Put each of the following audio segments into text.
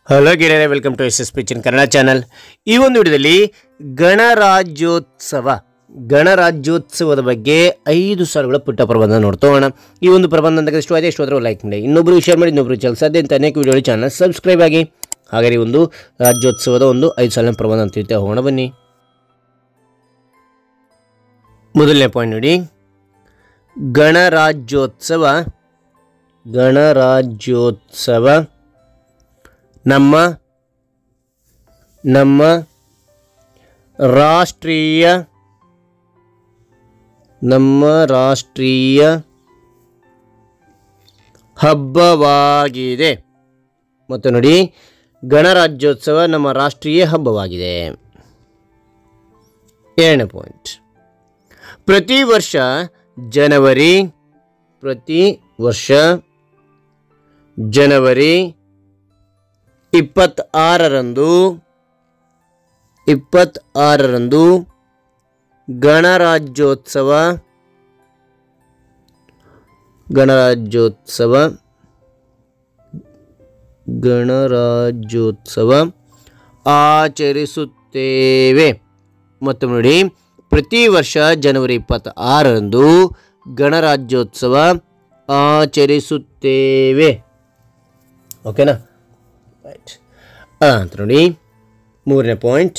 hello ಗೆಳೆಯರೆ welcome to S S ಪಿಚಿನ್ Kannada channel ಈ ಒಂದು ವಿಡಿಯೋದಲ್ಲಿ ಗಣರಾಜ್ಯೋತ್ಸವ ಗಣರಾಜ್ಯೋತ್ಸವದ ಬಗ್ಗೆ ಐದು ಸಾಲುಗಳ ಪುಟ್ಟ ಪ್ರಬಂಧ ನೋಡ್ತೋಣ ಈ ಒಂದು ಪ್ರಬಂಧ ಅಂತ ಇಷ್ಟ ಆಗಿದೆ ಎಷ್ಟು ಲೈಕ್ ಮಾಡಿ ಇನ್ನೊಬ್ಬರು ಶೇರ್ ಮಾಡಿ ಇನ್ನೊಬ್ಬರು ಚಾನಲ್ ಸಾಧ್ಯ ಅಂತ ಅನೇಕ ವಿಡಿಯೋ ಚಾನಲ್ ಸಬ್ಸ್ಕ್ರೈಬ್ ಆಗಿ ಹಾಗಾದ್ರೆ ಈ ಒಂದು ರಾಜ್ಯೋತ್ಸವದ ಒಂದು ಐದು ಸಾಲಿನ ಪ್ರಬಂಧ ಅಂತ ಹೇಳ್ತಾ ಹೋಗೋಣ ಬನ್ನಿ ಮೊದಲನೇ ಪಾಯಿಂಟ್ ನೋಡಿ ಗಣರಾಜ್ಯೋತ್ಸವ ಗಣರಾಜ್ಯೋತ್ಸವ ನಮ್ಮ ನಮ್ಮ ರಾಷ್ಟ್ರೀಯ ನಮ್ಮ ರಾಷ್ಟ್ರೀಯ ಹಬ್ಬವಾಗಿದೆ ಮತ್ತು ನೋಡಿ ಗಣರಾಜ್ಯೋತ್ಸವ ನಮ್ಮ ರಾಷ್ಟ್ರೀಯ ಹಬ್ಬವಾಗಿದೆ ಏಳನೇ ಪಾಯಿಂಟ್ ಪ್ರತಿ ವರ್ಷ ಜನವರಿ ಪ್ರತಿ ವರ್ಷ ಜನವರಿ ಇಪ್ಪತ್ತಾರರಂದು ಇಪ್ಪತ್ತಾರರಂದು ಗಣರಾಜ್ಯೋತ್ಸವ ಗಣರಾಜ್ಯೋತ್ಸವ ಗಣರಾಜ್ಯೋತ್ಸವ ಆಚರಿಸುತ್ತೇವೆ ಮತ್ತು ನೋಡಿ ಪ್ರತಿ ವರ್ಷ ಜನವರಿ ಇಪ್ಪತ್ತಾರರಂದು ಗಣರಾಜ್ಯೋತ್ಸವ ಆಚರಿಸುತ್ತೇವೆ ಓಕೆನಾ ರೈಟ್ ಅಂತ ನೋಡಿ ಮೂರನೇ ಪಾಯಿಂಟ್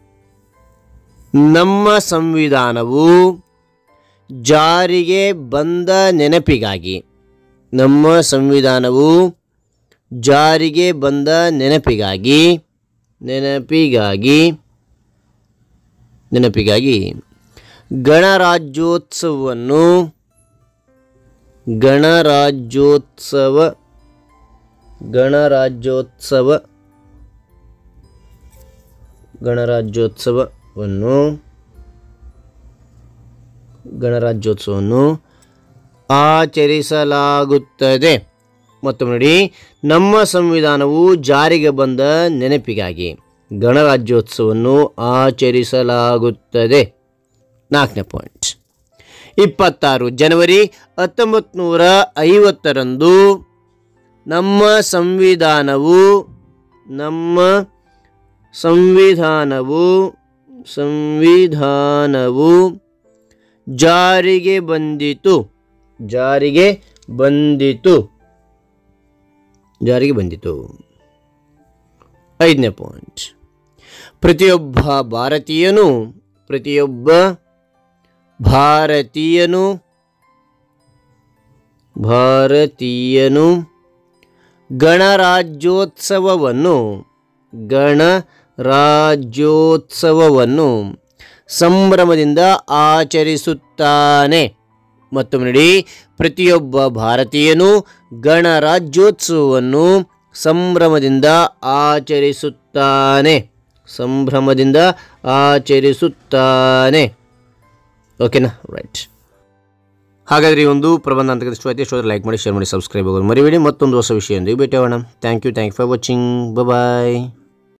ನಮ್ಮ ಸಂವಿಧಾನವು ಜಾರಿಗೆ ಬಂದ ನೆನಪಿಗಾಗಿ ನಮ್ಮ ಸಂವಿಧಾನವು ಜಾರಿಗೆ ಬಂದ ನೆನಪಿಗಾಗಿ ನೆನಪಿಗಾಗಿ ನೆನಪಿಗಾಗಿ ಗಣರಾಜ್ಯೋತ್ಸವವನ್ನು ಗಣರಾಜ್ಯೋತ್ಸವ ಗಣರಾಜ್ಯೋತ್ಸವ ಗಣರಾಜ್ಯೋತ್ಸವವನ್ನು ಗಣರಾಜ್ಯೋತ್ಸವವನ್ನು ಆಚರಿಸಲಾಗುತ್ತದೆ ಮತ್ತು ನೋಡಿ ನಮ್ಮ ಸಂವಿಧಾನವು ಜಾರಿಗೆ ಬಂದ ನೆನಪಿಗಾಗಿ ಗಣರಾಜ್ಯೋತ್ಸವವನ್ನು ಆಚರಿಸಲಾಗುತ್ತದೆ ನಾಲ್ಕನೇ ಪಾಯಿಂಟ್ ಇಪ್ಪತ್ತಾರು ಜನವರಿ ಹತ್ತೊಂಬತ್ತು ನೂರ ಐವತ್ತರಂದು ನಮ್ಮ ಸಂವಿಧಾನವು ನಮ್ಮ ಸಂವಿಧಾನವು ಸಂವಿಧಾನವು ಜಾರಿಗೆ ಬಂದಿತು ಜಾರಿಗೆ ಬಂದಿತು ಜಾರಿಗೆ ಬಂದಿತು ಐದನೇ ಪಾಯಿಂಟ್ ಪ್ರತಿಯೊಬ್ಬ ಭಾರತೀಯನು ಪ್ರತಿಯೊಬ್ಬ ಭಾರತೀಯನು ಭಾರತೀಯನು ಗಣರಾಜ್ಯೋತ್ಸವವನ್ನು ಗಣರಾಜ್ಯೋತ್ಸವವನ್ನು ಸಂಭ್ರಮದಿಂದ ಆಚರಿಸುತ್ತಾನೆ ಮತ್ತು ನೋಡಿ ಪ್ರತಿಯೊಬ್ಬ ಭಾರತೀಯನು ಗಣರಾಜ್ಯೋತ್ಸವವನ್ನು ಸಂಭ್ರಮದಿಂದ ಆಚರಿಸುತ್ತಾನೆ ಸಂಭ್ರಮದಿಂದ ಆಚರಿಸುತ್ತಾನೆ ಓಕೆನಾ ರೈಟ್ ಹಾಗಾದರೆ ಈ ಒಂದು ಪ್ರಬಂಧ ಅಂತ ಇಷ್ಟ ಆಯ್ತು ಇಷ್ಟ ಲೈಕ್ ಮಾಡಿ ಶೇರ್ ಮಾಡಿ ಸಬ್ಸ್ಕ್ರೈಬ್ ಆಗೋದು ಮರಿಬೇಡಿ ಮತ್ತೊಂದು ಹೊಸ ವಿಷಯ ಎಂದು ಭೇಟಿ ಆಗೋಣ thank you thank you for watching bye